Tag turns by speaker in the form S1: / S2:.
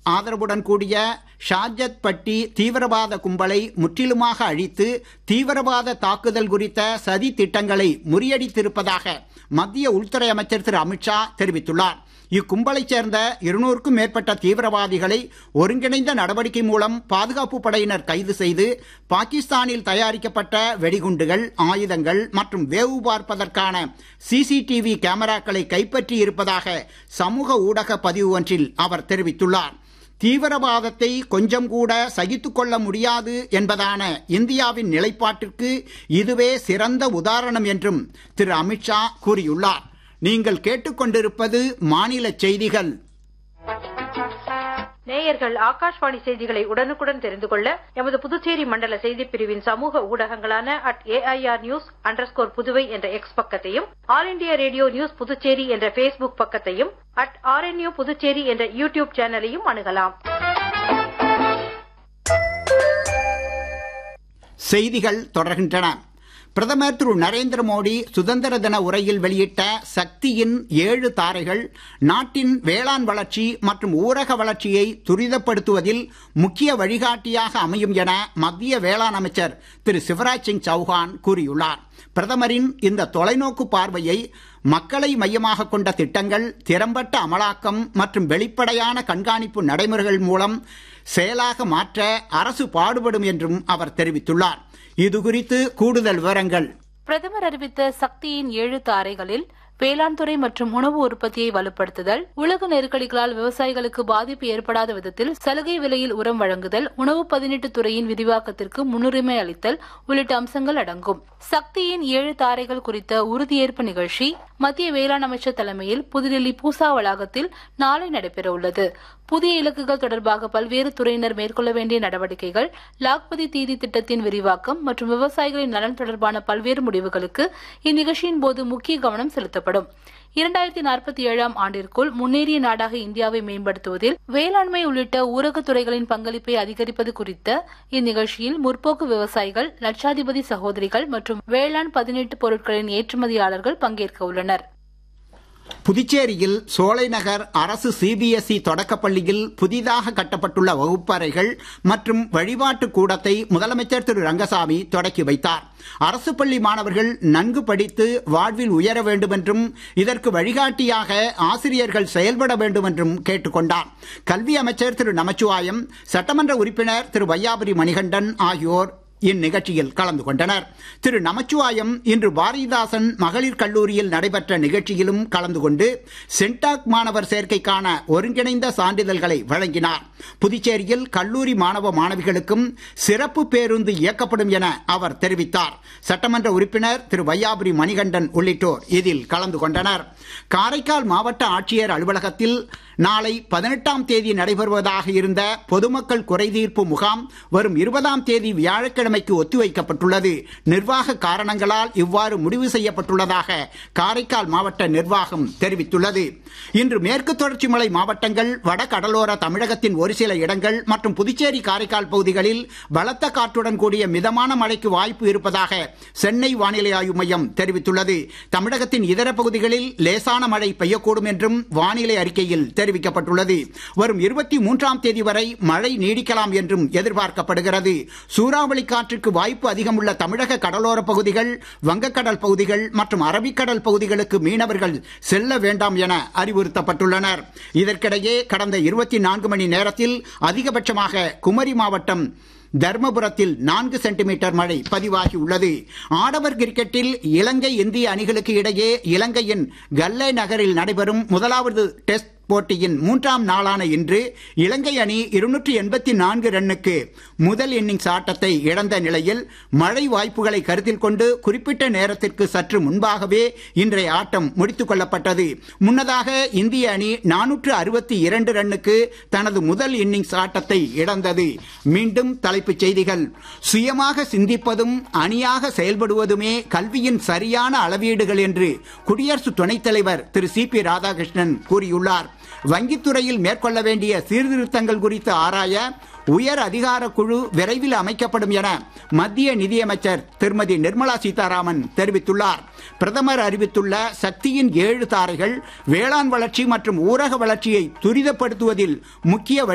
S1: ஆதரவுடன் கூடிய ஷாஜத் பட்டி தீவிரவாத கும்பலை முற்றிலுமாக அழித்து தீவிரவாத தாக்குதல் குறித்த சதி திட்டங்களை முறியடித்திருப்பதாக மத்திய உள்துறை அமைச்சர் திரு அமித்ஷா தெரிவித்துள்ளார் இக்கும்பலைச் சேர்ந்த இருநூறுக்கும் மேற்பட்ட தீவிரவாதிகளை ஒருங்கிணைந்த நடவடிக்கை மூலம் பாதுகாப்பு படையினர் கைது செய்து பாகிஸ்தானில் தயாரிக்கப்பட்ட வெடிகுண்டுகள் ஆயுதங்கள் மற்றும் வேவு பார்ப்பதற்கான சிசிடிவி கேமராக்களை கைப்பற்றி இருப்பதாக சமூக ஊடக பதிவு ஒன்றில் அவர் தெரிவித்துள்ளார் தீவிரவாதத்தை கொஞ்சம் கூட சகித்துக் கொள்ள முடியாது என்பதான இந்தியாவின் நிலைப்பாட்டிற்கு இதுவே சிறந்த உதாரணம் என்றும் திரு அமித்ஷா கூறியுள்ளார் நீங்கள் கேட்டுக்கொண்டிருப்பது மாநில செய்திகள்
S2: நேயர்கள் ஆகாஷ்வாணி செய்திகளை உடனுக்குடன் தெரிந்து கொள்ள எமது புதுச்சேரி மண்டல செய்திப் பிரிவின் சமூக ஊடகங்களான at AIR news underscore Puduvai என்ற எக்ஸ் பக்கத்தையும் All India Radio news Puducherry என்ற பேஸ்புக் பக்கத்தையும் அட் ஆர்என்யூ புதுச்சேரி என்ற யூடியூப் சேனலையும் அணுகலாம்
S1: செய்திகள் தொடர்கின்றன பிரதமர் திரு நரேந்திர மோடி சுதந்திர தின உரையில் வெளியிட்ட சக்தியின் ஏழு தாரைகள் நாட்டின் வேளாண் வளர்ச்சி மற்றும் ஊரக வளர்ச்சியை துரிதப்படுத்துவதில் முக்கிய வழிகாட்டியாக அமையும் என மத்திய வேளாண் அமைச்சர் திரு சிவராஜ் சிங் சௌஹான் கூறியுள்ளார் பிரதமரின் இந்த தொலைநோக்கு பார்வையை மக்களை மையமாக கொண்ட திட்டங்கள் திறம்பட்ட அமலாக்கம் மற்றும் வெளிப்படையான கண்காணிப்பு நடைமுறைகள் மூலம் செயலாக மாற்ற அரசு பாடுபடும் என்றும் அவர் தெரிவித்துள்ளார் இது குறித்து கூடுதல் விவரங்கள்
S3: பிரதமர் அறிவித்த சக்தியின் ஏழு தாரைகளில் வேளாண் துறை மற்றும் உணவு உற்பத்தியை வலுப்படுத்துதல் உலக நெருக்கடிகளால் விவசாயிகளுக்கு பாதிப்பு ஏற்படாத விதத்தில் சலுகை விலையில் உரம் வழங்குதல் உணவு பதினெட்டு துறையின் விரிவாக்கத்திற்கு முன்னுரிமை அளித்தல் உள்ளிட்ட அம்சங்கள் அடங்கும் சக்தியின் ஏழு தாரைகள் குறித்த உறுதியேற்பு நிகழ்ச்சி மத்திய வேளாண் அமைச்சர் தலைமையில் புதுடில்லி பூசா வளாகத்தில் நாளை நடைபெற உள்ளது புதிய இலக்குகள் தொடர்பாக பல்வேறு துறையினர் மேற்கொள்ள வேண்டிய நடவடிக்கைகள் லாக்பதி தீதி திட்டத்தின் விரிவாக்கம் மற்றும் விவசாயிகளின் நலன் தொடர்பான பல்வேறு முடிவுகளுக்கு இந்நிகழ்ச்சியின் போது முக்கிய கவனம் செலுத்தப்படும் இரண்டாயிரத்தி நாற்பத்தி ஏழாம் ஆண்டிற்குள் முன்னேறிய நாடாக இந்தியாவை மேம்படுத்துவதில் வேளாண்மை உள்ளிட்ட ஊரகத் துறைகளின் பங்களிப்பை அதிகரிப்பது குறித்த இந்நிகழ்ச்சியில் முற்போக்கு விவசாயிகள் லட்சாதிபதி சகோதரிகள் மற்றும் வேளாண் பதினெட்டு பொருட்களின் ஏற்றுமதியாளர்கள் பங்கேற்க உள்ளனர்
S1: புதுச்சேரியில் சோலைநகர் அரசு சிபிஎஸ்இ தொடக்கப்பள்ளியில் புதிதாக கட்டப்பட்டுள்ள வகுப்பறைகள் மற்றும் வழிபாட்டு கூடத்தை முதலமைச்சர் திரு ரங்கசாமி தொடக்கி வைத்தார் அரசு பள்ளி மாணவர்கள் நன்கு படித்து வாழ்வில் உயர வேண்டும் என்றும் இதற்கு வழிகாட்டியாக ஆசிரியர்கள் செயல்பட வேண்டும் என்றும் கேட்டுக்கொண்டார் கல்வி அமைச்சர் திரு நமச்சிவாயம் சட்டமன்ற உறுப்பினர் திரு வையாபுரி மணிகண்டன் ஆகியோர் இந்நிகழ்ச்சியில் கலந்து கொண்டனர் திரு நமச்சிவாயம் இன்று பாரதிதாசன் மகளிர் கல்லூரியில் நடைபெற்ற நிகழ்ச்சியிலும் கலந்து கொண்டு சென்டாக் மாணவர் சேர்க்கைக்கான ஒருங்கிணைந்த சான்றிதழ்களை வழங்கினார் புதுச்சேரியில் கல்லூரி மாணவ மாணவிகளுக்கும் சிறப்பு பேருந்து இயக்கப்படும் என அவர் தெரிவித்தார் சட்டமன்ற உறுப்பினர் திரு வையாபுரி மணிகண்டன் உள்ளிட்டோர் இதில் கலந்து கொண்டனர் காரைக்கால் மாவட்ட ஆட்சியர் அலுவலகத்தில் நாளை பதினெட்டாம் தேதி நடைபெறுவதாக இருந்த பொதுமக்கள் குறைதீர்ப்பு முகாம் வரும் இருபதாம் தேதி வியாழக்கிழமைக்கு ஒத்திவைக்கப்பட்டுள்ளது நிர்வாக காரணங்களால் இவ்வாறு முடிவு செய்யப்பட்டுள்ளதாக காரைக்கால் மாவட்ட நிர்வாகம் தெரிவித்துள்ளது இன்று மேற்கு தொடர்ச்சி மலை மாவட்டங்கள் வட கடலோர தமிழகத்தின் ஒரு சில இடங்கள் மற்றும் புதுச்சேரி காரைக்கால் பகுதிகளில் பலத்த காற்றுடன் கூடிய மிதமான மழைக்கு வாய்ப்பு இருப்பதாக சென்னை வானிலை ஆய்வு மையம் தெரிவித்துள்ளது தமிழகத்தின் இதர பகுதிகளில் லேசான மழை பெய்யக்கூடும் என்றும் வானிலை அறிக்கையில் தெரிவிக்கப்பட்டுள்ளது வரும் இருபத்தி மூன்றாம் தேதி வரை மழை நீடிக்கலாம் என்றும் எதிர்பார்க்கப்படுகிறது சூறாவளி காற்றுக்கு வாய்ப்பு அதிகம் உள்ள தமிழக கடலோர பகுதிகள் வங்கக்கடல் பகுதிகள் மற்றும் அரபிக்கடல் பகுதிகளுக்கு மீனவர்கள் செல்ல வேண்டாம் என அறிவுறுத்தப்பட்டுள்ளனர் இதற்கிடையே கடந்த இருபத்தி நான்கு மணி நேரத்தில் அதிகபட்சமாக குமரி மாவட்டம் தர்மபுரத்தில் நான்கு சென்டிமீட்டர் மழை பதிவாகி உள்ளது ஆடவர் கிரிக்கெட்டில் இலங்கை இந்திய அணிகளுக்கு இடையே இலங்கையின் கல்லே நகரில் நடைபெறும் முதலாவது டெஸ்ட் போட்டியின் மூன்றாம் நாளான இன்று இலங்கை அணி இருநூற்றி எண்பத்தி நான்கு ரன்னுக்கு முதல் இன்னிங்ஸ் ஆட்டத்தை இழந்த நிலையில் மழை வாய்ப்புகளை கருத்தில் கொண்டு குறிப்பிட்ட நேரத்திற்கு சற்று முன்பாகவே இன்றைய ஆட்டம் முடித்துக் கொள்ளப்பட்டது முன்னதாக இந்திய அணி நானூற்று அறுபத்தி இரண்டு ரன்னுக்கு தனது முதல் இன்னிங்ஸ் ஆட்டத்தை இழந்தது மீண்டும் தலைப்புச் செய்திகள் சுயமாக சிந்திப்பதும் அணியாக செயல்படுவதுமே கல்வியின் சரியான அளவீடுகள் என்று குடியரசு துணைத் தலைவர் திரு சி பி ராதாகிருஷ்ணன் கூறியுள்ளார் வங்கித்துறையில் மேற்கொள்ள வேண்டிய சீர்திருத்தங்கள் குறித்து ஆராய உயர் அதிகார குழு விரைவில் அமைக்கப்படும் என மத்திய நிதியமைச்சர் திருமதி நிர்மலா சீதாராமன் தெரிவித்துள்ளார் பிரதமர் அறிவித்துள்ள சக்தியின் ஏழு தாரைகள் வேளாண் வளர்ச்சி மற்றும் ஊரக வளர்ச்சியை துரிதப்படுத்துவதில் முக்கிய